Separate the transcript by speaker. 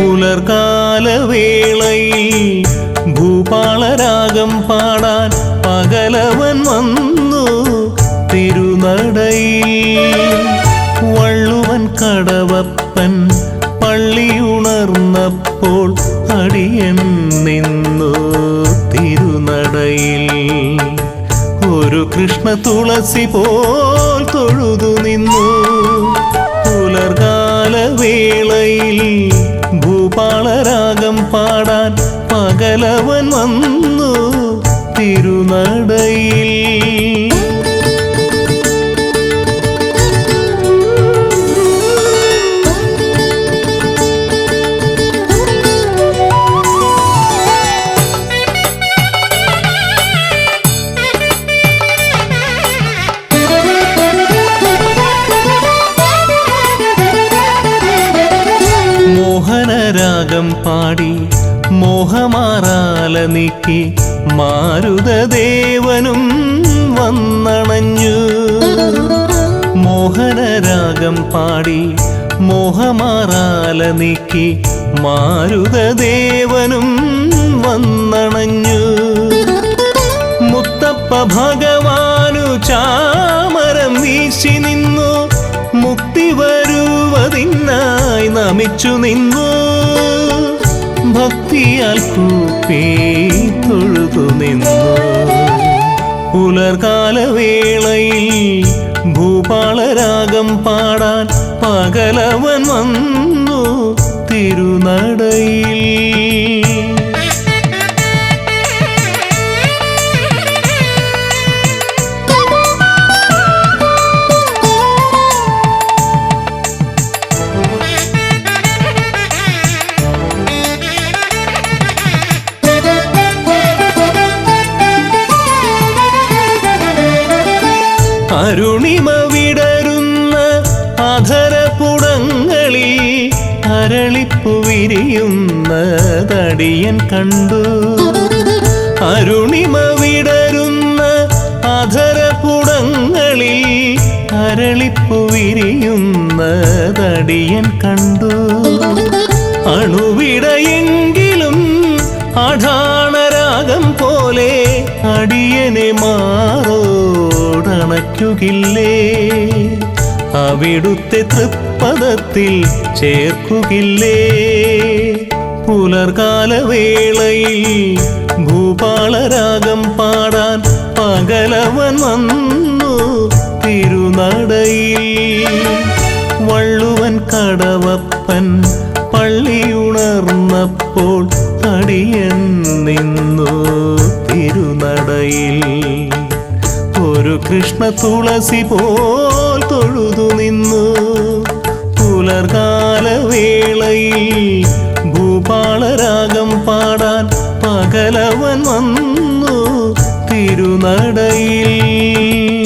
Speaker 1: പുലർകാലവേളയിൽ ഭൂപാളരാഗം പാടാൻ പകലവൻ വന്നു തിരുനടയിൽ വള്ളുവൻ കടവപ്പൻ പള്ളിയുണർന്നപ്പോൾ അടിയൻ നിന്നു തിരുനടയിൽ ഒരു കൃഷ്ണ തുളസി പോൽ തൊഴുതു നിന്നു പുലർകാലവേളയിൽ ഭൂപാളരാഗം പാടാൻ പകലവൻ വന്നു തിരുനടയിൽ മോഹനരാഗം പാടി മോഹമാറാല നീക്കി മാരുതദേവനും വന്നണഞ്ഞു മോഹനരാഗം പാടി മോഹമാറാല നീക്കി മാരുതദേവനും വന്നണഞ്ഞു മുത്തപ്പ ഭഗവാനു ചാമരം വീശി നിന്നു മുക്തി വരുവതിനായി നമിച്ചു നിന്നു ഭക്തിയാൽ കൂപ്പി തൊഴുതു നിന്നു പുലർകാലവേളയിൽ ഭൂപാളരാഗം പാടാൻ പകലവൻ വന്നു തിരുനടയിൽ അരുണിമ വിടരുന്ന അധരപുടങ്ങളിൽ അരളിപ്പു വിരിയുന്ന തടിയൻ കണ്ടു അരുണിമ വിടരുന്ന അധരപുടങ്ങളിൽ അരളിപ്പു വിരിയുന്ന തടിയൻ കണ്ടു അണുവിടയെങ്കിലും അഠാണരാഗം പോലെ അടിയനെ മാറോടണയ്ക്കുകില്ലേ അവിടുത്തെ തൃപ്പദത്തിൽ ചേർക്കുകില്ലേ പുലർകാലവേളയിൽ ഭൂപാളരാഗം പാടാൻ പകലവൻ വന്നു തിരുനടയിൽ വള്ളുവൻ കടവപ്പൻ പള്ളിയുണർന്നപ്പോൾ അടിയൻ നിന്നു തിരുനടയിൽ ഒരു കൃഷ്ണ തുളസി പോൽ തൊഴുതു നിന്നു പുലർകാലവേളയിൽ ഭൂപാളരാഗം പാടാൻ പകലവൻ വന്നു തിരുനടയിൽ